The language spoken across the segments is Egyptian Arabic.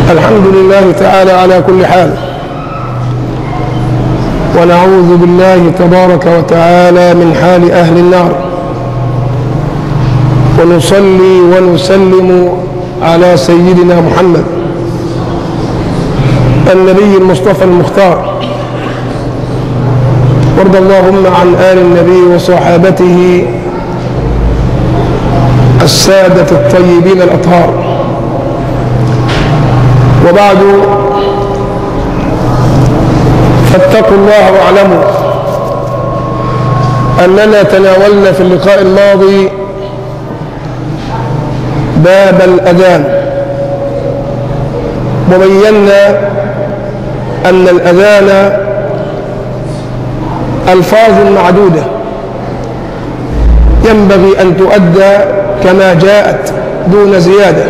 الحمد لله تعالى على كل حال ونعوذ بالله تبارك وتعالى من حال أهل النار ونصلي ونسلم على سيدنا محمد النبي المصطفى المختار وارض اللهم عن آل النبي وصحابته السادة الطيبين الأطهار وبعد فاتقوا الله واعلموا أننا تناولنا في اللقاء الماضي باب الأذان وبينا أن الأذان ألفاظ معدودة ينبغي أن تؤدى كما جاءت دون زيادة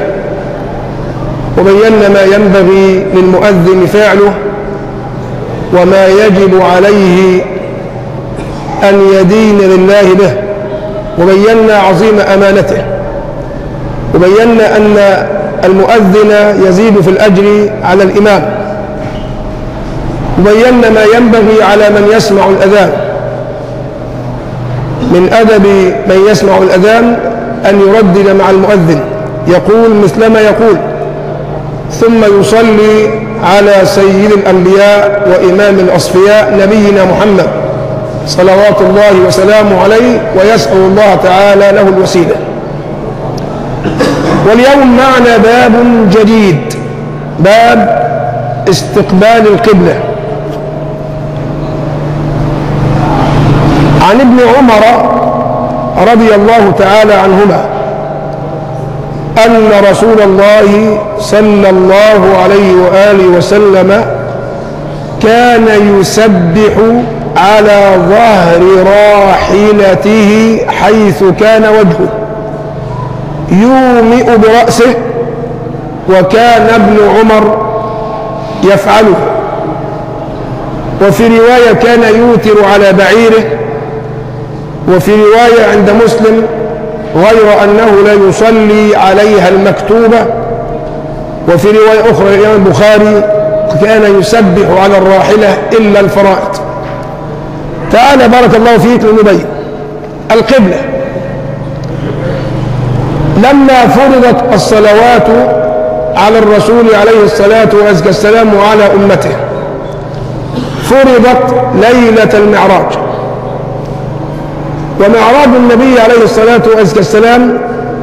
وبينا ما ينبغي للمؤذن فعله وما يجب عليه أن يدين لله به وبينا عظيم أمانته وبينا أن المؤذن يزيد في الأجر على الإمام وبينا ما ينبغي على من يسمع الأذان من أدب من يسمع الأذان أن يردد مع المؤذن يقول مثلما يقول ثم يصلي على سيد الأنبياء وإمام الأصفياء نبينا محمد صلوات الله وسلامه عليه ويسأل الله تعالى له الوسيلة واليوم معنا باب جديد باب استقبال القبلة عن ابن عمر رضي الله تعالى عنهما أن رسول الله صلى الله عليه وآله وسلم كان يسبح على ظهر راحلته حيث كان وجهه يومئ برأسه وكان ابن عمر يفعله وفي رواية كان يوتر على بعيره وفي رواية عند مسلم غير أنه لا يصلي عليها المكتوبة وفي رواية أخرى الإمام البخاري كان يسبح على الراحلة إلا الفرائض تعالى بارك الله فيك لنبين القبلة لما فرضت الصلوات على الرسول عليه الصلاة والسلام وعلى أمته فرضت ليلة المعراج ومعراج النبي عليه الصلاة والسلام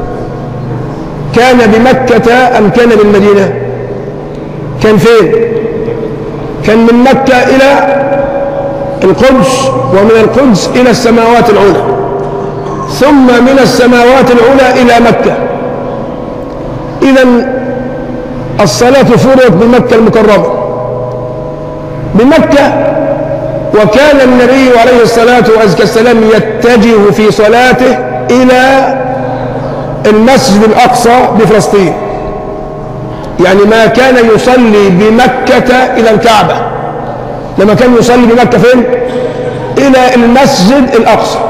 كان بمكة أم كان بالمدينة كان فين كان من مكة إلى القدس ومن القدس إلى السماوات العلى ثم من السماوات العلى إلى مكة إذا الصلاة فرضت بمكة المكرمة بمكة وكان النبي عليه الصلاة والسلام يتجه في صلاته إلى المسجد الأقصى بفلسطين يعني ما كان يصلي بمكة إلى الكعبة لما كان يصلي بمكة فين؟ إلى المسجد الأقصى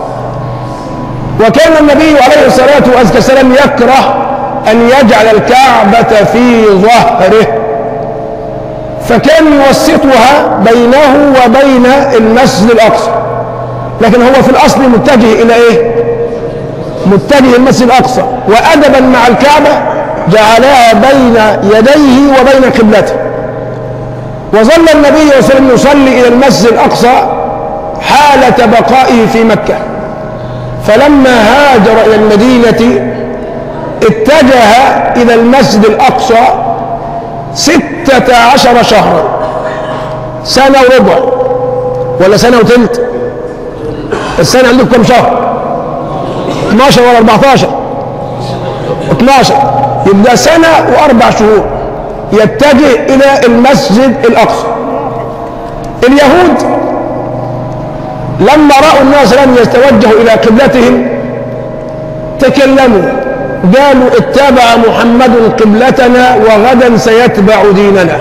وكان النبي عليه الصلاة والسلام يكره أن يجعل الكعبة في ظهره فكان يوسطها بينه وبين المسجد الأقصى لكن هو في الأصل متجه إلى إيه؟ متجه المسجد الأقصى وأدبا مع الكعبة جعلها بين يديه وبين قبلته وظل النبي صلى الله عليه وسلم يصلي إلى المسجد الأقصى حالة بقائه في مكة فلما هاجر إلى المدينة اتجه إلى المسجد الأقصى ستة عشر شهرا سنة وربع ولا سنة وثلث السنة عندكم كم شهر 12 ولا 14 12 يبقى سنة وأربع شهور يتجه إلى المسجد الأقصى اليهود لما رأوا الناس صلى الله عليه وسلم يتوجهوا إلى قبلتهم تكلموا قالوا اتبع محمد قبلتنا وغدا سيتبع ديننا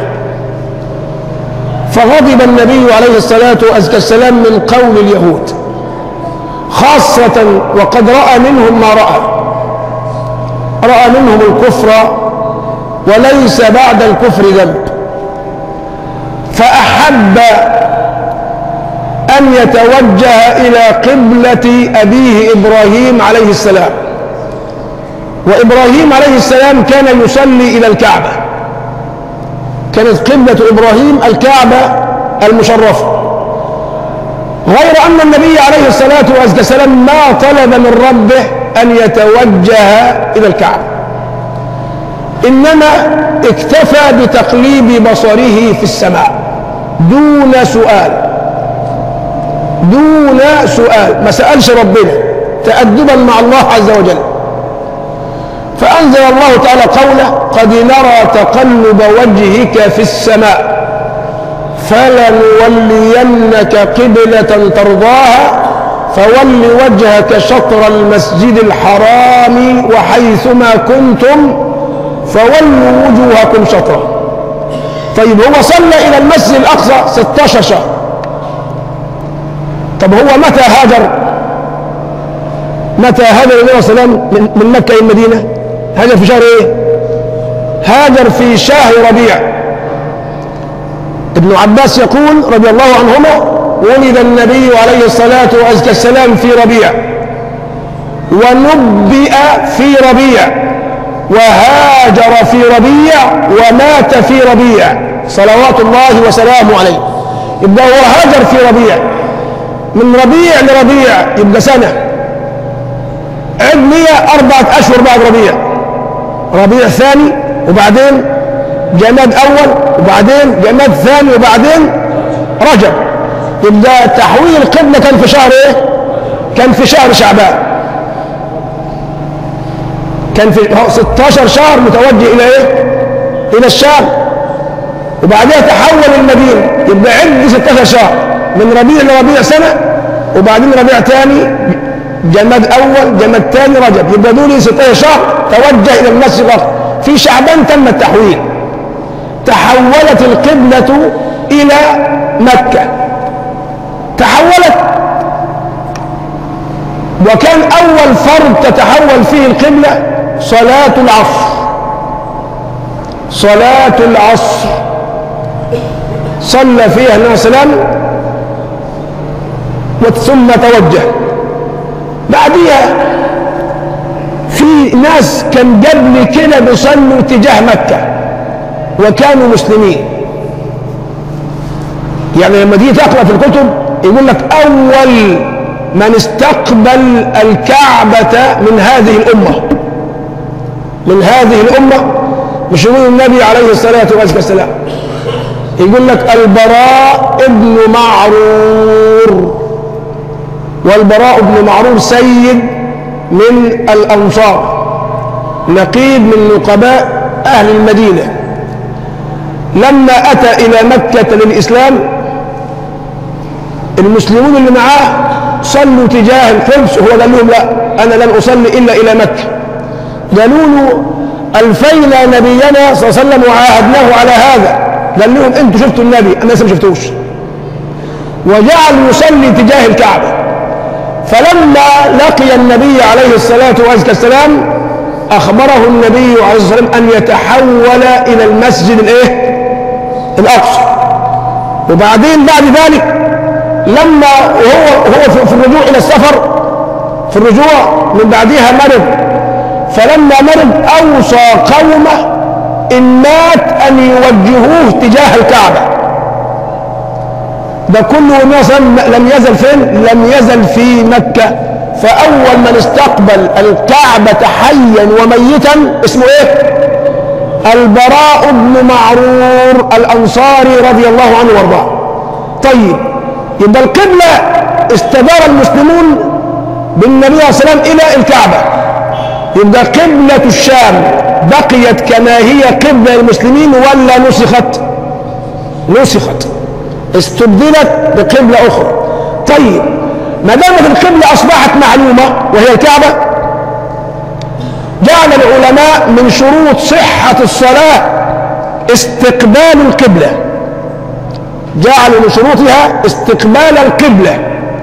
فغضب النبي عليه الصلاة والسلام من قول اليهود خاصة وقد رأى منهم ما رأى رأى منهم الكفر وليس بعد الكفر ذنب فأحب أن يتوجه إلى قبلة أبيه إبراهيم عليه السلام وإبراهيم عليه السلام كان يصلي إلى الكعبة كانت قبلة إبراهيم الكعبة المشرفة غير أن النبي عليه الصلاة والسلام ما طلب من ربه أن يتوجه إلى الكعبة إنما اكتفى بتقليب بصره في السماء دون سؤال دون سؤال ما سألش ربنا تأدبا مع الله عز وجل فأنزل الله تعالى قوله قد نرى تقلب وجهك في السماء فلنولينك قبلة ترضاها فول وجهك شطر المسجد الحرام وحيثما كنتم فولوا وجوهكم شطره طيب هو صلى إلى المسجد الأقصى 16 شهر طب هو متى هاجر متى هاجر النبي صلى الله عليه وسلم من, من مكة إلى المدينة هاجر في شهر إيه هاجر في شهر ربيع ابن عباس يقول رضي الله عنهما ولد النبي عليه الصلاة والسلام في ربيع ونبئ في ربيع وهاجر في ربيع ومات في ربيع صلوات الله وسلامه عليه يبقى هو هاجر في ربيع من ربيع لربيع يبقى سنة عد لي أربعة أشهر بعد ربيع ربيع ثاني وبعدين جماد أول وبعدين جماد ثاني وبعدين رجب يبقى تحويل القبلة كان في شهر ايه؟ كان في شهر شعبان كان في 16 شهر متوجه الى ايه؟ الى الشام وبعدها تحول المدينة يبقى عد 16 شهر من ربيع لربيع سنة وبعدين ربيع ثاني جماد اول جماد ثاني رجب يبقى دول 16 شهر توجه الى المسجد الاقصى في شعبان تم التحويل تحولت القبلة الى مكة تحولت وكان اول فرض تتحول فيه القبلة صلاة العصر صلاة العصر صلى فيها النبي صلى الله عليه وسلم ثم توجه بعديها في ناس كان قبل كده بيصلوا تجاه مكة وكانوا مسلمين يعني لما تيجي تقرا في الكتب يقول لك اول من استقبل الكعبة من هذه الأمة من هذه الأمة مش يقول النبي عليه الصلاة والسلام يقول لك البراء ابن معرور والبراء بن معرور سيد من الأنصار نقيب من نقباء أهل المدينة لما أتى إلى مكة للإسلام المسلمون اللي معاه صلوا تجاه القدس وهو قال لهم لا أنا لن أصلي إلا إلى مكة قالوا له ألفينا نبينا صلى الله عليه وسلم وعاهدناه على هذا قال لهم أنتوا شفتوا النبي أنا لسه ما شفتوش وجعل يصلي تجاه الكعبة فلما لقي النبي عليه الصلاة والسلام أخبره النبي عليه الصلاة والسلام أن يتحول إلى المسجد الإيه؟ الأقصى وبعدين بعد ذلك لما هو هو في الرجوع إلى السفر في الرجوع من بعدها مرض فلما مرض أوصى قومه إن مات أن يوجهوه تجاه الكعبة ده كله مثلا لم يزل فين؟ لم يزل في مكة فأول من استقبل الكعبة حيا وميتا اسمه إيه؟ البراء بن معرور الأنصاري رضي الله عنه وارضاه طيب يبقى القبلة استدار المسلمون بالنبي صلى الله عليه وسلم إلى الكعبة يبقى قبلة الشام بقيت كما هي قبلة المسلمين ولا نسخت نسخت استبدلت بقبلة أخرى طيب ما دامت القبلة أصبحت معلومة وهي الكعبة جعل العلماء من شروط صحة الصلاة استقبال القبلة جعلوا من شروطها استقبال القبلة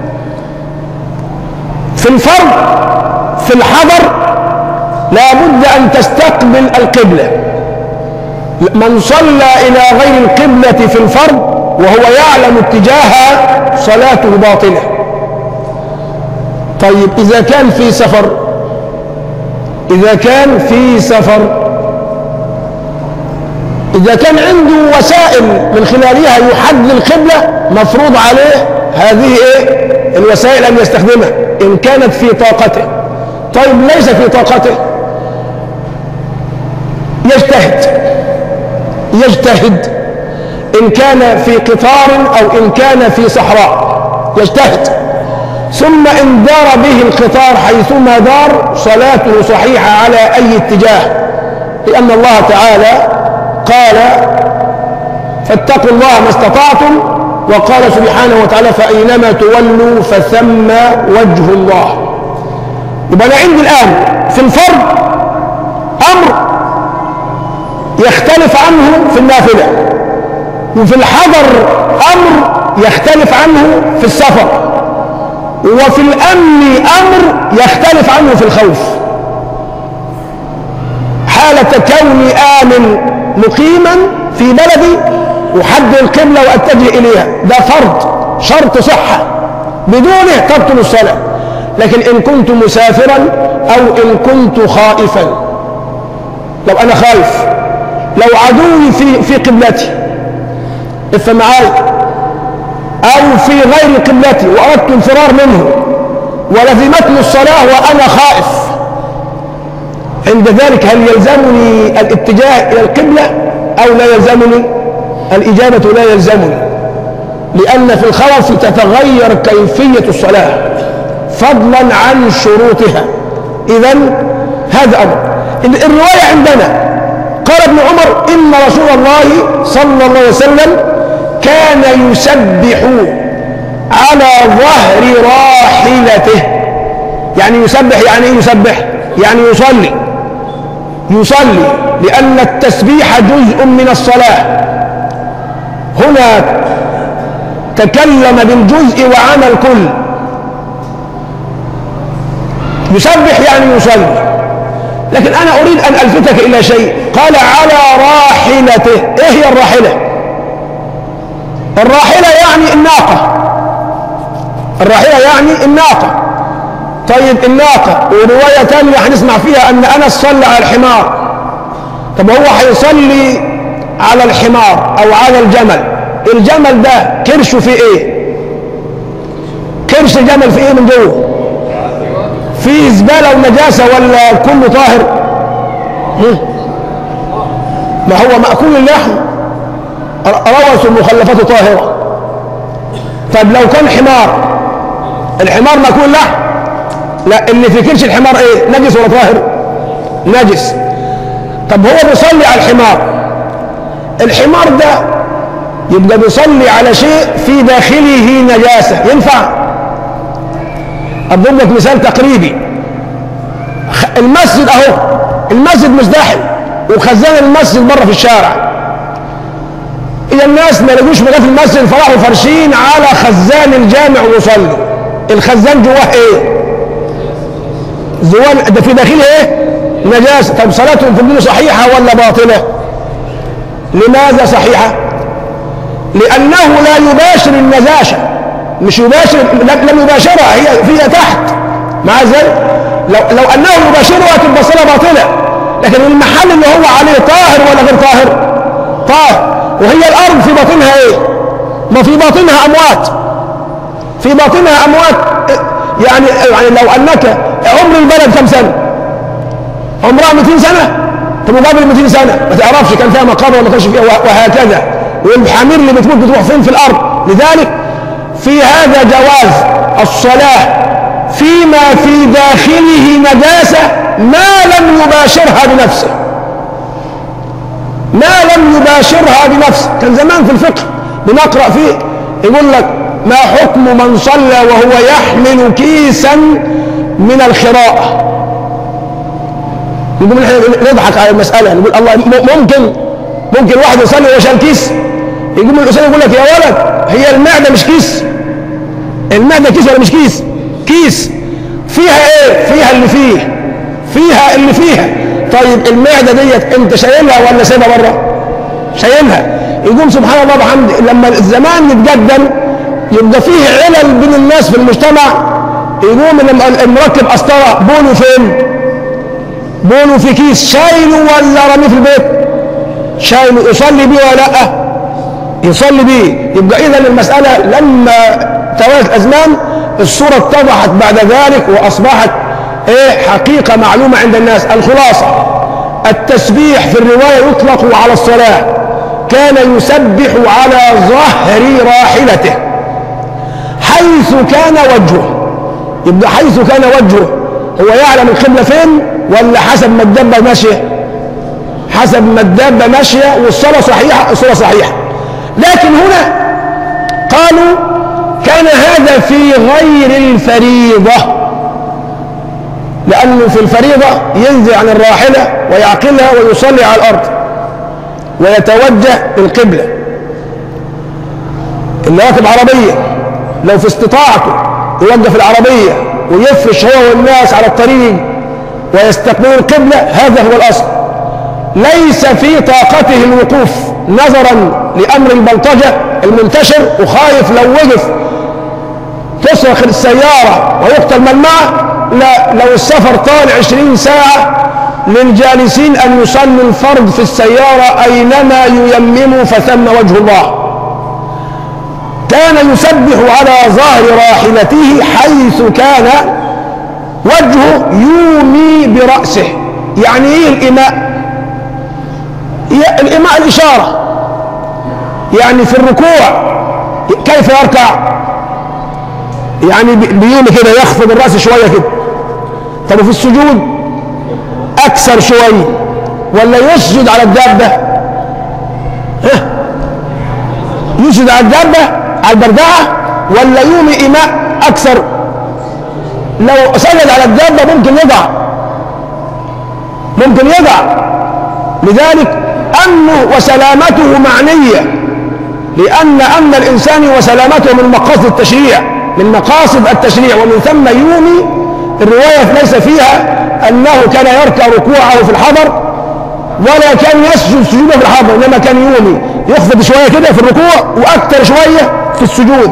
في الفرض في الحضر لا بد أن تستقبل القبلة من صلى إلى غير القبلة في الفرض وهو يعلم اتجاهها صلاته باطلة طيب إذا كان في سفر إذا كان في سفر إذا كان عنده وسائل من خلالها يحدد القبلة مفروض عليه هذه إيه؟ الوسائل أن يستخدمها إن كانت في طاقته طيب ليس في طاقته يجتهد يجتهد إن كان في قطار أو إن كان في صحراء يجتهد ثم إن دار به القطار حيثما دار صلاته صحيحة على أي اتجاه لأن الله تعالى قال فاتقوا الله ما استطعتم وقال سبحانه وتعالى فأينما تولوا فثم وجه الله يبقى أنا عندي الآن في الفرض أمر يختلف عنه في النافلة وفي الحضر أمر يختلف عنه في السفر وفي الأمن أمر يختلف عنه في الخوف حالة كوني آمن مقيما في بلدي أحدد القبلة وأتجه إليها ده فرض شرط صحة بدونه تبطل الصلاة لكن إن كنت مسافرا أو إن كنت خائفا لو أنا خايف لو عدوي في في قبلتي افهم معاي أو في غير قبلتي وأردت الفرار منه ولزمتني الصلاة وأنا خائف عند ذلك هل يلزمني الاتجاه إلى القبلة أو لا يلزمني الإجابة لا يلزمني لأن في الخوف تتغير كيفية الصلاة فضلا عن شروطها إذا هذا أمر الرواية عندنا قال ابن عمر إن رسول الله صلى الله عليه وسلم كان يسبح على ظهر راحلته يعني يسبح يعني ايه يسبح يعني يصلي يصلي لأن التسبيح جزء من الصلاة هنا تكلم بالجزء وعمل الكل يسبح يعني يصلي لكن أنا أريد أن ألفتك إلى شيء قال على راحلته إيه هي الراحلة الراحلة يعني الناقة الراحلة يعني الناقة طيب الناقة ورواية تانية هنسمع فيها أن أنس صلى على الحمار طب هو هيصلي على الحمار أو على الجمل الجمل ده كرشه في إيه كرش الجمل في إيه من جوه في زبالة ونجاسة ولا كله طاهر ما هو مأكول اللحم روث المخلفات طاهرة طيب لو كان حمار الحمار مأكول لحم لا اللي في كرش الحمار ايه نجس ولا طاهر نجس طب هو بيصلي على الحمار الحمار ده يبقى بيصلي على شيء في داخله نجاسة ينفع أضرب لك مثال تقريبي المسجد أهو المسجد مزدحم وخزان المسجد بره في الشارع إذا الناس ما لقوش مكان في المسجد فراحوا فرشين على خزان الجامع ويصلوا الخزان جواه إيه؟ زوال ده في داخله إيه؟ نجاسة طب صلاتهم في الدين صحيحة ولا باطلة؟ لماذا صحيحة؟ لأنه لا يباشر النجاشة مش يباشر لم يباشرها هي فيها تحت مع ذلك لو لو انه يباشرها تبقى صلاه باطله لكن المحل اللي هو عليه طاهر ولا غير طاهر؟ طاهر وهي الارض في باطنها ايه؟ ما في باطنها اموات في باطنها اموات يعني يعني لو انك عمر البلد كم سنه؟ عمرها 200 سنه طب مقابل 200 سنه ما تعرفش كان فيها مقابر ولا ما كانش فيها وهكذا والحمير اللي بتموت بتروح فين في الارض لذلك في هذا جواز الصلاة فيما في داخله نجاسة ما لم يباشرها بنفسه ما لم يباشرها بنفسه كان زمان في الفقه بنقرأ فيه يقول لك ما حكم من صلى وهو يحمل كيسا من الخراء نقول نضحك على المسألة نقول الله ممكن ممكن واحد يصلي وهو شال كيس يقوم الأستاذ يقول لك يا ولد هي المعدة مش كيس المعدة كيس ولا مش كيس كيس فيها ايه فيها اللي فيه فيها اللي فيها طيب المعدة ديت انت شايلها ولا سايبها بره يقول سبحان الله وبحمده لما الزمان يتقدم يبقى فيه علل بين الناس في المجتمع يقوم لما المركب قسطره بوله فين؟ بوله في كيس شايله ولا رميه في البيت؟ شايله يصلي بيه ولا لا؟ يصلي بيه يبقى اذا المساله لما توالت الازمان الصوره اتضحت بعد ذلك واصبحت ايه حقيقه معلومه عند الناس الخلاصه التسبيح في الروايه يطلق على الصلاه كان يسبح على ظهر راحلته حيث كان وجهه يبقى حيث كان وجهه هو يعلم القبله فين ولا حسب ما الدابه ماشيه حسب ما الدابه ماشيه والصلاه صحيحه الصلاه صحيحه لكن هنا قالوا كان هذا في غير الفريضة لأنه في الفريضة ينزل عن الراحلة ويعقلها ويصلي على الأرض ويتوجه للقبلة اللي راكب عربية لو في استطاعته يوقف العربية ويفرش هو والناس على الطريق ويستقبل القبلة هذا هو الأصل ليس في طاقته الوقوف نظرا لامر البلطجه المنتشر وخايف لو وقف تصرخ السياره ويقتل من معه لا لو السفر طال عشرين ساعه للجالسين ان يصلوا الفرض في السياره اينما ييمموا فثم وجه الله كان يسبح على ظهر راحلته حيث كان وجهه يومي براسه يعني ايه الايماء الإيماء الإشارة يعني في الركوع كيف يركع يعني بيومي كده يخفض الرأس شوية كده طب وفي السجود أكثر شوية ولا يسجد على الدابة ها يسجد على الدابة على البردعة ولا يومي إيماء أكثر لو سجد على الدابة ممكن يقع ممكن يقع لذلك أمنه وسلامته معنية لأن أمن الإنسان وسلامته من مقاصد التشريع من مقاصد التشريع ومن ثم يومي الرواية ليس فيها أنه كان يركع ركوعه في الحضر ولا كان يسجد سجوده في الحضر إنما كان يومي يخفض شوية كده في الركوع وأكثر شوية في السجود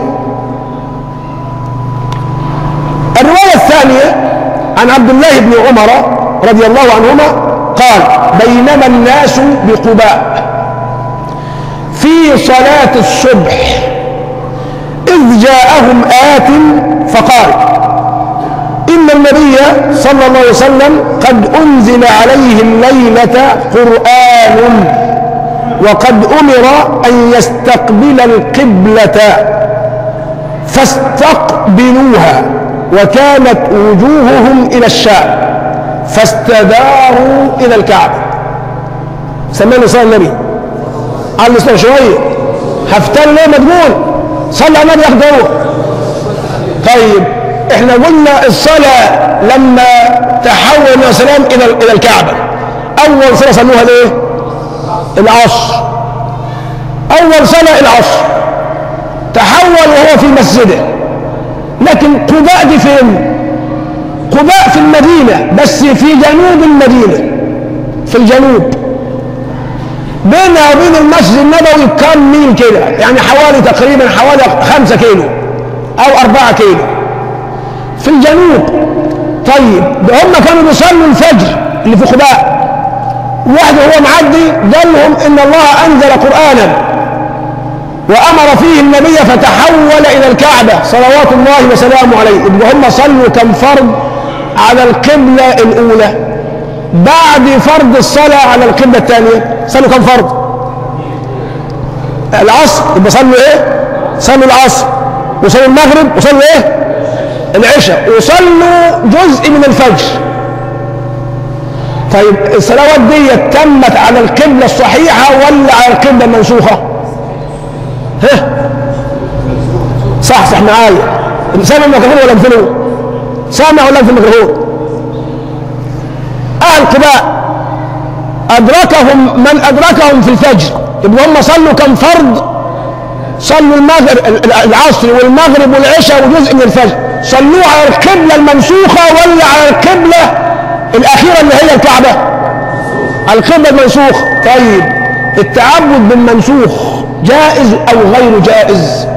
الرواية الثانية عن عبد الله بن عمر رضي الله عنهما قال بينما الناس بقباء في صلاة الصبح إذ جاءهم آت فقال إن النبي صلى الله عليه وسلم قد أنزل عليه الليلة قرآن وقد أمر أن يستقبل القبلة فاستقبلوها وكانت وجوههم إلى الشام فاستداروا إلى الكعبة سمينا صلى النبي على الصلاة شوية هفتن ليه مجنون صلى على النبي ياخدوه طيب احنا قلنا الصلاة لما تحول النبي صلى الله عليه وسلم إلى إلى الكعبة أول صلاة صلوها ليه؟ العصر أول صلاة العصر تحول وهو في مسجده لكن قباء دي فين؟ قباء في المدينة بس في جنوب المدينة في الجنوب بينها وبين المسجد النبوي كم ميل كده يعني حوالي تقريبا حوالي خمسة كيلو أو أربعة كيلو في الجنوب طيب ده هم كانوا بيصلوا الفجر اللي في قباء واحد وهو معدي قال لهم إن الله أنزل قرآنا وأمر فيه النبي فتحول إلى الكعبة صلوات الله وسلامه عليه يبقى هم صلوا كم فرض على القبلة الأولى بعد فرض الصلاة على القبلة الثانية صلوا كم فرض العصر يبقى صلوا ايه صلوا العصر وصلوا المغرب وصلوا ايه العشاء وصلوا جزء من الفجر طيب الصلوات دي تمت على القبلة الصحيحة ولا على القبلة المنسوخة ها صح صح معايا سامع الميكروفون ولا مفلو سامع ولا في الميكروفون أهل قباء أدركهم من أدركهم في الفجر يبقى هم صلوا كم فرض صلوا المغرب العصر والمغرب والعشاء وجزء من الفجر صلوا على القبلة المنسوخة ولا على القبلة الأخيرة اللي هي الكعبة القبلة المنسوخة طيب التعبد بالمنسوخ جائز أو غير جائز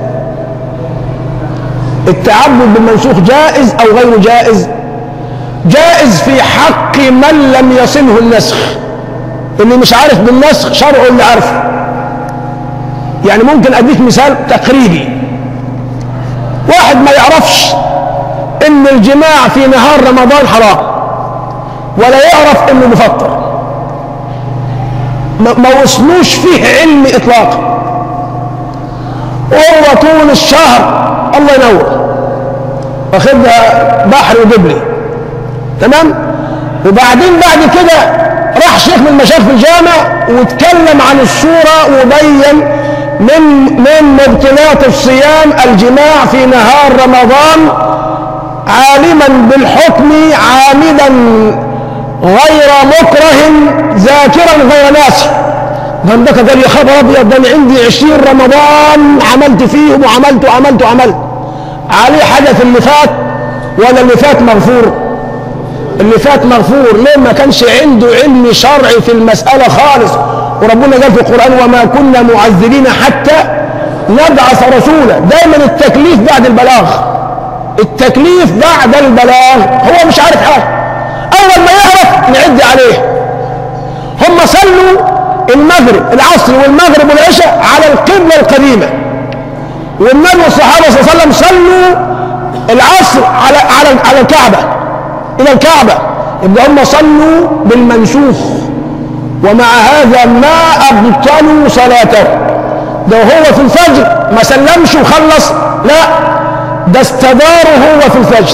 التعبد بالمنسوخ جائز أو غير جائز جائز في حق من لم يصله النسخ اللي مش عارف بالنسخ شرعه اللي عارفه يعني ممكن اديك مثال تقريبي واحد ما يعرفش ان الجماع في نهار رمضان حرام ولا يعرف انه مفطر ما ما وصلوش فيه علم اطلاقا وهو طول الشهر الله ينور واخدها بحر وجبلي تمام وبعدين بعد كده راح شيخ من المشايخ في الجامع واتكلم عن الصورة وبين من من مبطلات الصيام الجماع في نهار رمضان عالما بالحكم عامدا غير مكره ذاكرا غير ناسي من ده قال يا خبر ابيض ده انا عندي 20 رمضان عملت فيهم وعملت وعملت وعملت عليه حاجه في اللي فات ولا اللي فات مغفور اللي فات مغفور ليه ما كانش عنده علم شرعي في المساله خالص وربنا قال في القران وما كنا معذبين حتى نبعث رسولا دايما التكليف بعد البلاغ التكليف بعد البلاغ هو مش عارف حاجه اول ما يعرف نعد عليه هم صلوا المغرب العصر والمغرب والعشاء على القبله القديمه والنبي والصحابه صلى الله عليه وسلم صلوا العصر على على على الكعبه الى الكعبه يبقى هم صلوا بالمنسوخ ومع هذا ما ابطلوا صلاته ده هو في الفجر ما سلمش وخلص لا ده استداره هو في الفجر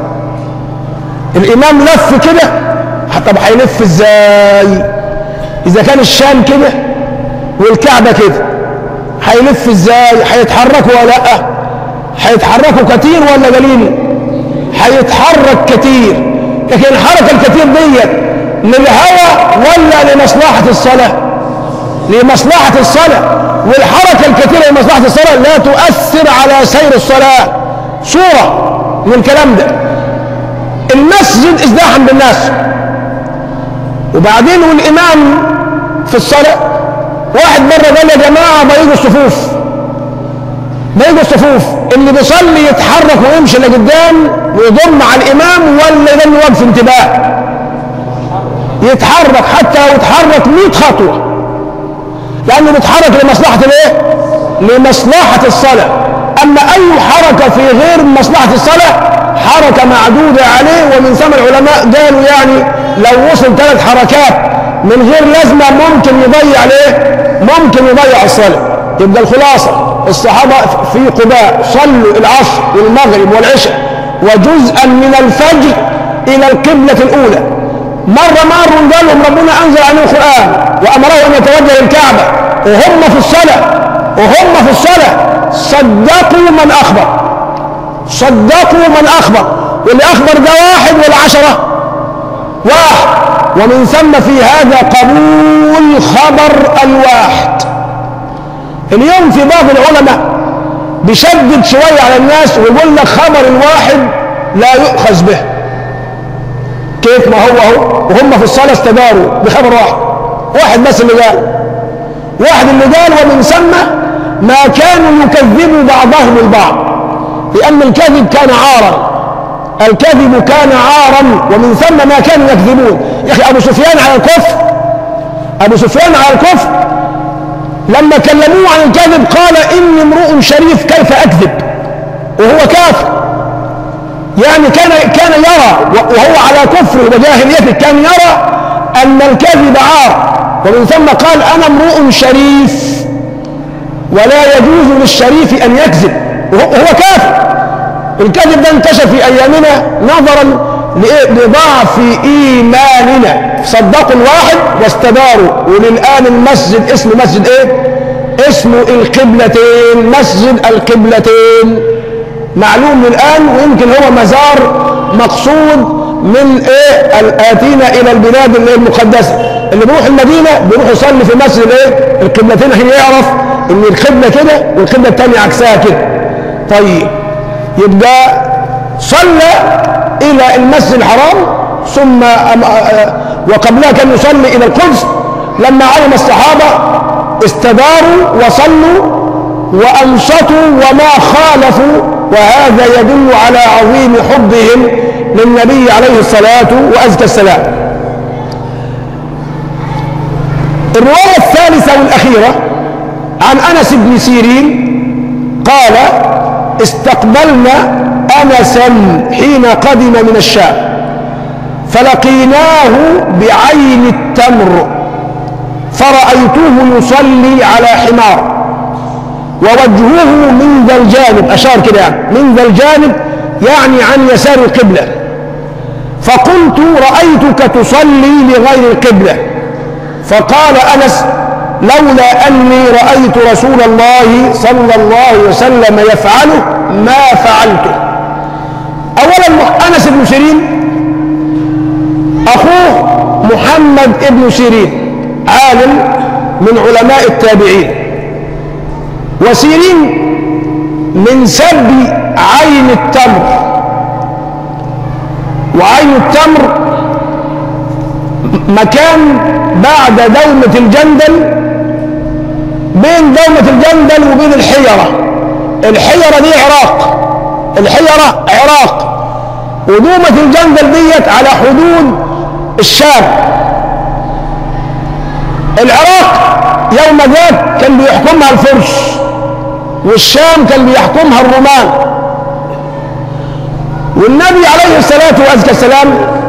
الامام لف كده طب هيلف ازاي اذا كان الشام كده والكعبه كده هيلف ازاي هيتحركوا ولا لا هيتحركوا كتير ولا قليل هيتحرك كتير لكن الحركه الكتير ديت للهوى ولا لمصلحه الصلاه لمصلحه الصلاه والحركه الكتيره لمصلحه الصلاه لا تؤثر على سير الصلاه صوره من الكلام ده المسجد ازدحم بالناس وبعدين والامام في الصلاه واحد مره قال يا جماعه ضيقوا الصفوف ضيقوا الصفوف اللي بيصلي يتحرك ويمشي لقدام ويضم على الامام ولا يضل واقف انتباه يتحرك حتى لو يتحرك 100 خطوه لانه بيتحرك لمصلحه الايه لمصلحه الصلاه اما اي حركه في غير مصلحه الصلاه حركه معدوده عليه ومن ثم العلماء قالوا يعني لو وصل ثلاث حركات من غير لازمه ممكن يضيع الايه ممكن يضيع الصلاه يبقى الخلاصه الصحابه في قباء صلوا العصر والمغرب والعشاء وجزءا من الفجر الى القبله الاولى مره مر قال لهم ربنا انزل عليهم القران وامره ان يتوجه للكعبه وهم في الصلاه وهم في الصلاه صدقوا من اخبر صدقوا من اخبر واللي اخبر ده واحد ولا عشره واحد ومن ثم في هذا قبول خبر الواحد اليوم في بعض العلماء بيشدد شوية على الناس ويقول لك خبر الواحد لا يؤخذ به كيف ما هو هو وهم في الصلاة استداروا بخبر واحد واحد بس اللي قال واحد اللي قال ومن ثم ما كانوا يكذبوا بعضهم البعض لأن الكذب كان عارا الكذب كان عارا ومن ثم ما كانوا يكذبون يا أخي أبو سفيان على الكفر أبو سفيان على الكفر لما كلموه عن الكذب قال إني امرؤ شريف كيف أكذب وهو كافر يعني كان كان يرى وهو على كفره وجاهليته كان يرى أن الكذب عار ومن ثم قال أنا امرؤ شريف ولا يجوز للشريف أن يكذب وهو كافر الكذب ده انتشر في أيامنا نظرا لضعف إيماننا صدقوا الواحد واستداروا وللآن المسجد اسمه مسجد إيه؟ اسمه القبلتين مسجد القبلتين معلوم الآن ويمكن هو مزار مقصود من إيه الآتين إلى البلاد المقدسة اللي بيروح المدينة بيروح يصلي في مسجد إيه القبلتين عشان يعرف إن القبلة كده والقبلة الثانية عكسها كده طيب يبقى صلى إلى المسجد الحرام ثم وقبلها كان يصلي إلى القدس لما علم الصحابة استداروا وصلوا وأنصتوا وما خالفوا وهذا يدل على عظيم حبهم للنبي عليه الصلاة وأزكى السلام الرواية الثالثة والأخيرة عن أنس بن سيرين قال استقبلنا أنسا حين قدم من الشام فلقيناه بعين التمر فرأيته يصلي على حمار ووجهه من ذا الجانب أشار كده يعني من ذا الجانب يعني عن يسار القبلة فقلت رأيتك تصلي لغير القبلة فقال أنس لولا أني رأيت رسول الله صلى الله عليه وسلم يفعله ما فعلته أولا أنس بن سيرين أخوه محمد بن سيرين عالم من علماء التابعين وسيرين من سب عين التمر وعين التمر مكان بعد دومة الجندل بين دومة الجندل وبين الحيرة الحيرة دي عراق الحيرة عراق ودومة الجندل ديت على حدود الشام العراق يوم ذاك كان بيحكمها الفرس والشام كان بيحكمها الرومان والنبي عليه الصلاة والسلام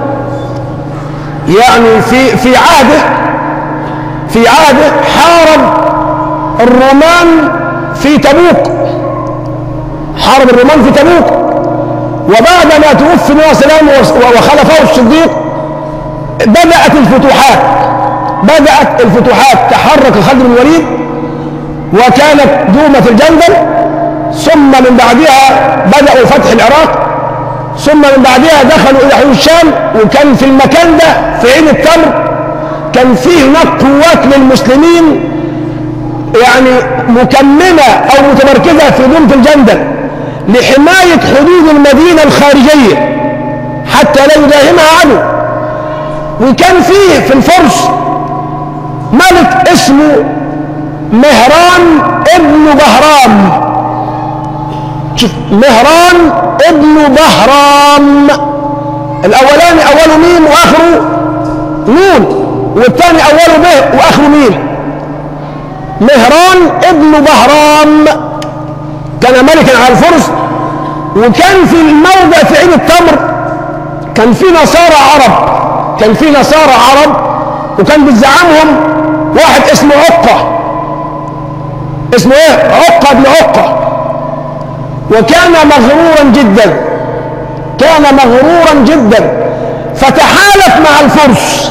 يعني في في عهده في عهده حارب الرومان في تبوك حارب الرومان في تبوك وبعد ما توفي النبي صلى الله عليه وسلم وخلفه الصديق بدأت الفتوحات بدأت الفتوحات تحرك خالد بن الوليد وكانت دومة الجندل ثم من بعدها بدأوا فتح العراق ثم من بعدها دخلوا إلى حدود الشام وكان في المكان ده في عين التمر كان فيه هناك قوات للمسلمين يعني مكمنة أو متمركزة في دومة الجندل لحماية حدود المدينة الخارجية حتى لا يداهمها عدو وكان فيه في الفرس ملك اسمه مهران ابن بهرام شوف مهران ابن بهرام الاولاني اوله ميم واخره نون والثاني اوله به واخره ميم مهران ابن بهرام كان ملكا على الفرس وكان في الموضع في عين التمر كان في نصارى عرب كان في نصارى عرب وكان بيزعمهم واحد اسمه عقه اسمه ايه عقه بن عقه وكان مغرورا جدا كان مغرورا جدا فتحالف مع الفرس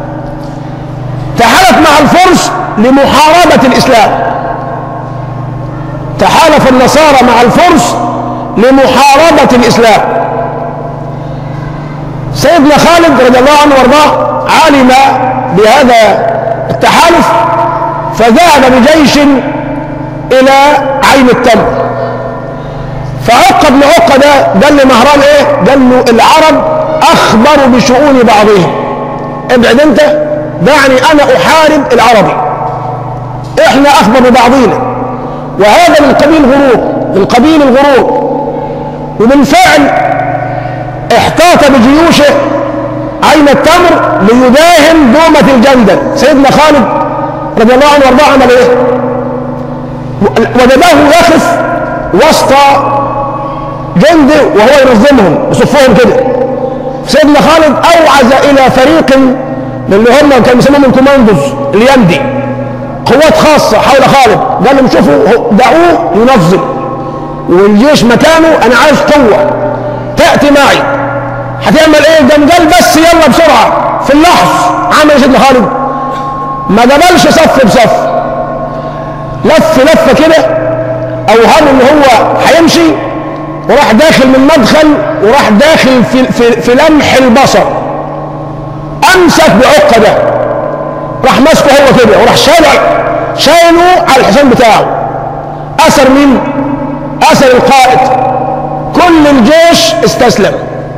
تحالف مع الفرس لمحاربة الإسلام تحالف النصارى مع الفرس لمحاربة الإسلام سيدنا خالد رضي الله عنه وارضاه علم بهذا التحالف فذهب بجيش إلى عين التمر فعقب بن عقة ده قال لمهران ايه قال له العرب اخبروا بشؤون بعضهم ابعد انت دعني انا احارب العربي احنا اخبر ببعضينا وهذا من قبيل غرور من قبيل الغرور وبالفعل احتاط بجيوشه عين التمر ليداهم دومة الجندل سيدنا خالد رضي الله عنه وارضاه عمل ايه وجداه يقف وسط جند وهو ينظمهم يصفهم كده سيدنا خالد اوعز الى فريق من اللي هم كانوا بيسموهم الكوماندوز اليمدي قوات خاصة حول خالد قال لهم شوفوا دعوه ينظم والجيش مكانه انا عايز قوة تأتي معي هتعمل ايه قام قال بس يلا بسرعة في اللحظ عمل ايه سيدنا خالد ما قبلش صف بصف لف لفة كده اوهم ان هو هيمشي وراح داخل من مدخل وراح داخل في, في, في لمح البصر امسك بعقه ده راح ماسكه هو كده وراح شايله شايله على الحصان بتاعه اثر مين اثر القائد كل الجيش استسلم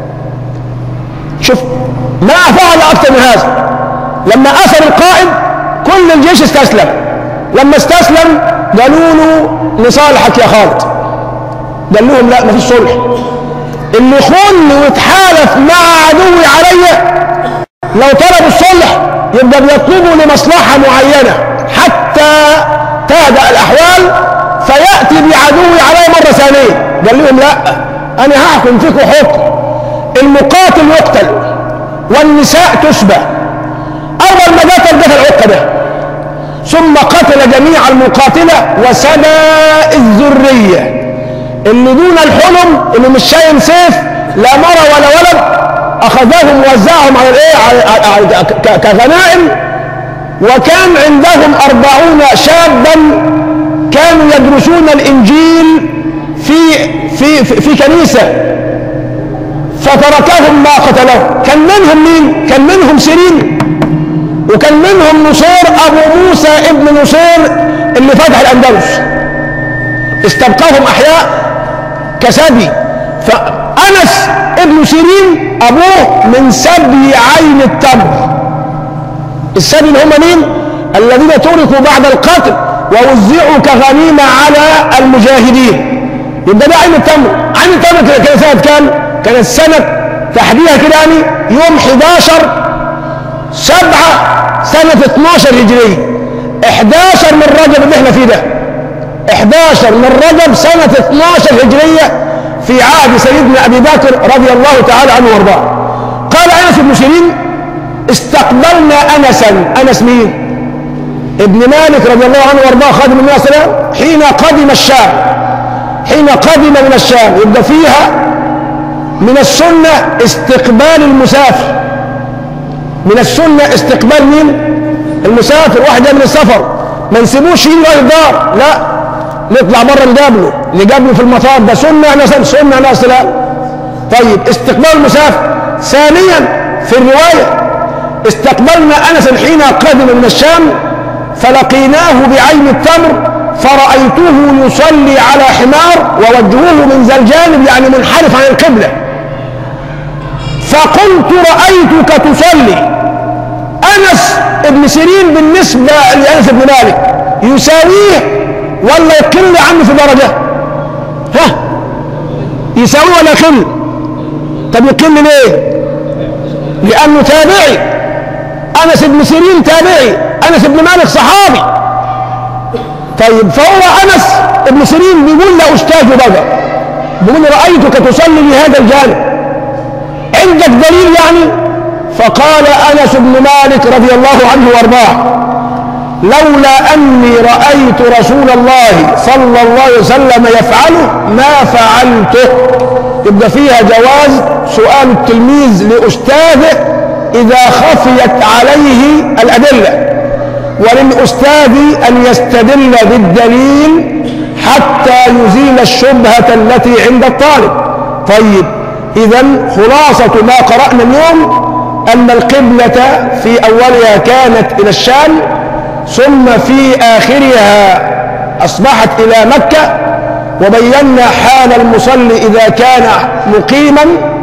شوف ما فعل اكثر من هذا لما اثر القائد كل الجيش استسلم لما استسلم قالوا له نصالحك يا خالد قال لهم لا مفيش صلح اللي يخون ويتحالف مع عدوي عليا لو طلبوا الصلح يبقى بيطلبوا لمصلحة معينة حتى تهدأ الأحوال فيأتي بعدوي علي مرة ثانية قال لهم لا أنا هحكم فيكم حكم المقاتل يقتل والنساء تسبى أول ما قتل قتل عقبة ثم قتل جميع المقاتلة وسبى الذرية اللي دون الحلم اللي مش شايل سيف لا مرة ولا ولد أخذهم ووزعهم على الإيه على- على- على- ك- كغنائم وكان عندهم أربعون شابا كانوا يدرسون الإنجيل في في في, في كنيسة فتركهم ما قتلهم كان منهم مين؟ كان منهم سيرين وكان منهم نصير أبو موسى ابن نصير اللي فتح الأندلس استبقاهم أحياء كسبي فأنس ابن سيرين أبوه من سبي عين التمر السبي اللي هم مين؟ الذين تركوا بعد القتل ووزعوا كغنيمة على المجاهدين يبقى ده عين التمر عين التمر كده- كده سنة كام؟ كانت سنة تحديها كده يعني يوم 11 سبعة سنة 12 هجرية 11 من رجب اللي احنا فيه ده 11 من رجب سنة 12 هجرية في عهد سيدنا أبي بكر رضي الله تعالى عنه وارضاه قال أنس بن سيرين استقبلنا أنسا أنس مين؟ ابن مالك رضي الله عنه وارضاه خادم النبي صلى الله عليه وسلم حين قدم الشام حين قدم من الشام يبقى فيها من السنة استقبال المسافر من السنة استقبال مين؟ المسافر واحد جاي من السفر ما نسيبوش يجي لغاية الدار لا نطلع بره نقابله نقابله في المطار ده سنة احنا سنة سنة عليه السلام طيب استقبال المسافر ثانيا في الرواية استقبلنا أنس حين قدم من الشام فلقيناه بعين التمر فرأيته يصلي على حمار ووجهه من ذا الجانب يعني منحرف عن القبلة فقلت رأيتك تصلي أنس ابن سيرين بالنسبة لأنس بن مالك يساويه ولا يقل عنه في درجة ها يساويه ولا يقل طب يقل ليه لأنه تابعي أنس بن سيرين تابعي أنس بن مالك صحابي طيب فهو أنس بن سيرين بيقول لأستاذه بقى بيقول رأيتك تصلي بهذا الجانب عندك دليل يعني فقال أنس بن مالك رضي الله عنه وارضاه لولا أني رأيت رسول الله صلى الله عليه وسلم يفعله ما فعلته يبقى فيها جواز سؤال التلميذ لأستاذه إذا خفيت عليه الأدلة وللأستاذ أن يستدل بالدليل حتى يزيل الشبهة التي عند الطالب طيب إذا خلاصة ما قرأنا اليوم أن القبلة في أولها كانت إلى الشام ثم في آخرها أصبحت إلى مكة وبينا حال المصلي إذا كان مقيما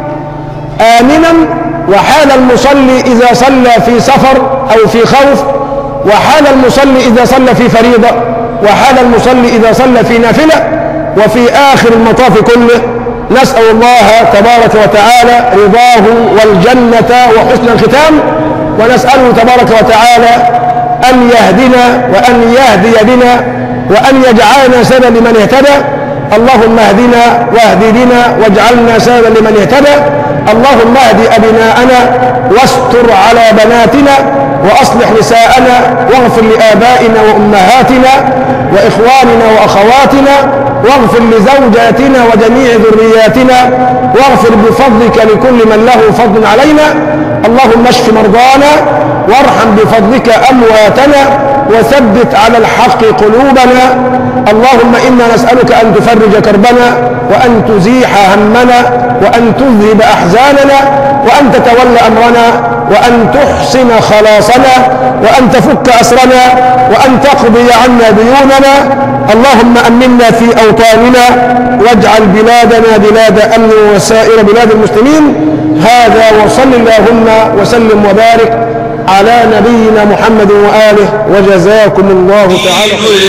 آمنا وحال المصلي إذا صلى في سفر أو في خوف وحال المصلي إذا صلى في فريضة وحال المصلي إذا صلى في نافلة وفي آخر المطاف كله نسأل الله تبارك وتعالى رضاه والجنة وحسن الختام ونسأله تبارك وتعالى أن يهدنا وأن يهدي بنا وأن يجعلنا سبب لمن اهتدى اللهم اهدنا واهد بنا واجعلنا سببا لمن اهتدى اللهم اهد أبناءنا واستر على بناتنا وأصلح نساءنا واغفر لآبائنا وأمهاتنا وإخواننا وأخواتنا واغفر لزوجاتنا وجميع ذرياتنا واغفر بفضلك لكل من له فضل علينا اللهم اشف مرضانا وارحم بفضلك أمواتنا وثبت على الحق قلوبنا اللهم إنا نسألك أن تفرج كربنا وأن تزيح همنا وأن تذهب أحزاننا وأن تتولى أمرنا وأن تحسن خلاصنا وأن تفك أسرنا وأن تقضي عنا ديوننا اللهم أمنا في أوطاننا واجعل بلادنا بلاد أمن وسائر بلاد المسلمين هذا وصل اللهم وسلم وبارك على نبينا محمد وآله وجزاكم الله تعالى خيرا